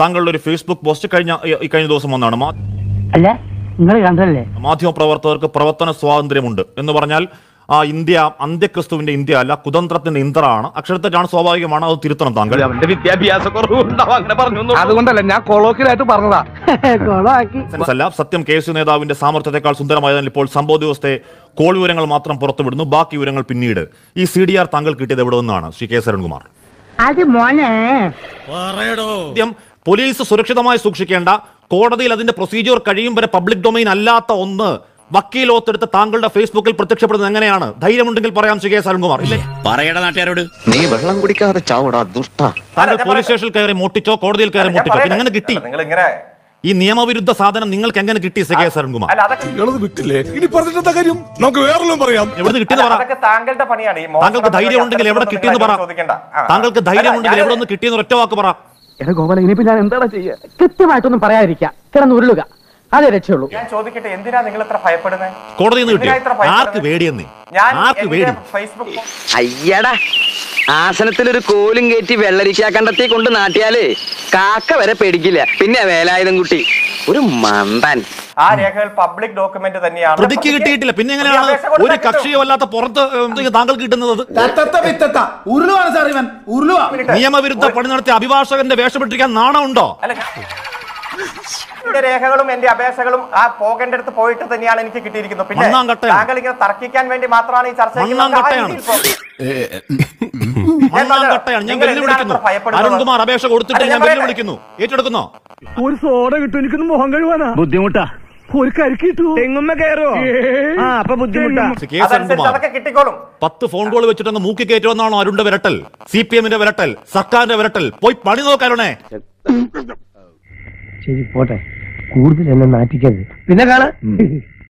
താങ്കളുടെ ഒരു Facebook post കഴിഞ്ഞ ഈ കഴിഞ്ഞ ദിവസം വന്നാണ് മാ- അല്ല നിങ്ങൾ കണ്ടല്ലേ മാധ്യമപ്രവർത്തകർക്ക് പ്രവർത്തന സ്വാതന്ത്ര്യമുണ്ട് എന്ന് പറഞ്ഞാൽ ആ ഇന്ത്യ അന്ത്യക്രിസ്തുവിന്റെ ഇന്ത്യ അല്ല കുതന്ത്രത്തിന്റെ ഇന്ദ്രാണ് അക്ഷരത്തെറ്റാണ് സ്വാഭാവികമാണ് അത് തിരുത്തണം താങ്കൾ അവന്റെ വിദ്യാഭ്യാസ കുറവുണ്ടാവും അങ്ങനെ പറഞ്ഞു അതുകൊണ്ടല്ല ഞാൻ കൊളോക്കിലായിട്ട് പറഞ്ഞതാ കൊളാക്കി സെൻസ് അല്ല സത്യം കെ എസ് യു നേതാവിന്റെ സാമർത്ഥ്യത്തെക്കാൾ സുന്ദരമായതിനാൽ ഇപ്പോൾ സംഭവ ദിവസത്തെ കോൾ വിവരങ്ങൾ മാത്രം പുറത്തുവിടുന്നു ബാക്കി വിവരങ്ങൾ പിന്നീട് ഈ സി ഡി ആർ താങ്കൾ കിട്ടിയത് എവിടെ നിന്നാണ് ശ്രീ കെ സരൺകുമാർ അത് മോനെ ആദ്യം പോലീസ് സുരക്ഷിതമായി സൂക്ഷിക്കേണ്ട കോടതിയിൽ അതിന്റെ പ്രൊസീജിയർ കഴിയും വരെ പബ്ലിക് ഡൊമൈൻ അല്ലാത്ത ഒന്ന് വക്കീൽ ഓത്തെടുത്ത് താങ്കളുടെ ഫേസ്ബുക്കിൽ പ്രത്യക്ഷപ്പെടുന്നത് എങ്ങനെയാണ് ധൈര്യമുണ്ടെങ്കിൽ പറയാം ശ്രീ കെ സരൺകുമാർ ഇല്ലേ പറയട നാട്ടുകാരോട് നീ വെള്ളം കുടിക്കാതെ ചാവടാ ദുഷ്ട താങ്കൾ പോലീസ് സ്റ്റേഷനിൽ കയറി മുട്ടിച്ചോ കോടതിയിൽ കയറി മുട്ടിച്ചോ പിന്നെ എങ്ങനെ കിട്ടി നിങ്ങൾ ഇങ്ങനെ ഈ നിയമവിരുദ്ധ സാധനം നിങ്ങൾക്ക് എങ്ങനെ കിട്ടി ശ്രീ കെ സരൺകുമാർ അല്ല അതൊക്കെ വിട്ടില്ലേ ഇനി പറഞ്ഞിട്ടെന്താ കാര്യം നമുക്ക് വേറെല്ലാം പറയാം എവിടെ കിട്ടിയെന്ന് അല്ല, പറ അതൊക്കെ താങ്കളുടെ പണിയാണ് ഈ മോഷണം താങ്കൾക്ക് ധൈര്യം ഉണ്ടെങ്കിൽ എവിടെ നിങ്ങൾ കിട്ടിയെന്ന് പറ ചോദിക്കണ്ട. ആ. താങ്കൾക്ക് ധൈര്യം ഉണ്ടെങ്കിൽ അല്ല, എവിടെ ഞാൻ- നിന്ന് കിട്ടിയെന്ന് ഒറ്റ വാക്ക് പറ എടാ ഗോപാല ഇനിയിപ്പോ ഞാൻ എന്താണ് ചെയ്യാ കൃത്യമായിട്ടൊന്നും പറയാതിരിക്കാം കിടന്ന് ഉരുളുക അതേ രക്ഷയുള്ളൂ ഞാൻ ചോദിക്കട്ടെ എന്തിനാ നിങ്ങൾ ഇത്ര ഭയപ്പെടുന്നത് കോടതിയിൽ നിന്ന് എന്തിനാ ഇത്ര കിട്ടിയോ ഭയപ്പെടുന്നത്? ആർക്ക് പേടിയെന്നേ ഞാൻ ആർക്ക് എന്റെ പേടി ഫേസ്ബുക്ക് അയ്യടാ ആസനത്തിലൊരു കോലും കയറ്റി വെള്ളരിക്കാ കണ്ടത്തി കൊണ്ട് നാട്ടിയാലേ കാക്ക വരെ പേടിക്കില്ല പിന്നെ വേലായുധം കുട്ടി ഒരു മന്ദൻ ആ രേഖകൾ പബ്ലിക് ഡോക്യുമെന്റ് തന്നെയാണ് പ്രതിക്ക് കിട്ടിയിട്ടില്ല പിന്നെ എങ്ങനെയാണ് അപേക്ഷ കൊടുത്താൽ ഒരു കിട്ടും. കക്ഷിയോ അല്ലാത്ത പുറത്ത് ഏഹ്, താങ്കൾക്ക് കിട്ടുന്നത് ഉരുളുവാണ് സാർ ഇവൻ ഉരുളുവാ നിയമവിരുദ്ധ പണി നടത്തിയ അഭിഭാഷകന്റെ വേഷപ്പെട്ടിരിക്കാൻ നാണമുണ്ടോ അല്ല എന്റെ രേഖകളും എന്റെ അപേക്ഷകളും ആ പോകേണ്ടടുത്ത് പോയിട്ട് തന്നെയാണ് എനിക്ക് കിട്ടിയിരിക്കുന്നത് പിന്നെ മണ്ണാങ്കട്ടയാണ്. താങ്കൾ ഇങ്ങനെ തർക്കിക്കാൻ വേണ്ടി മാത്രമാണ് ഈ ചർച്ച മണ്ണാങ്കട്ടയാണ്. മണ്ണാങ്കട്ടയാണ് ഞാൻ വെല്ലുവിളിക്കുന്നു അരുൺകുമാർ അപേക്ഷ കൊടുത്തിട്ട് ഞാൻ വെല്ലുവിളിക്കുന്നു ഏറ്റെടുക്കുന്നോ ഒരു സോഡ കിട്ടും എനിക്കൊന്ന് മുഖം കഴുകാനാ ബുദ്ധിമുട്ടാ ഒരു കരിക്ക് കിട്ടു തെങ്ങുമ്മ കയറോ ആ അപ്പൊ ബുദ്ധിമുട്ടാ ശ്രീ കെ അതനുസരിച്ച് സരൺകുമാർ അതൊക്കെ കിട്ടിക്കോളും പത്ത് ഫോൺ കോൾ വെച്ചിട്ട് അങ്ങ് മൂക്കി കയറ്റുമെന്നാണോ അരുണിന്റെ വിരട്ടൽ സി പി എമ്മിന്റെ വിരട്ടൽ സർക്കാരിന്റെ വിരട്ടൽ പോയി പണി നോക്കാരുണേ ശരി പോട്ടെ കൂടുതൽ എന്നെ നാറ്റിക്കരുത് പിന്നെ കാണാ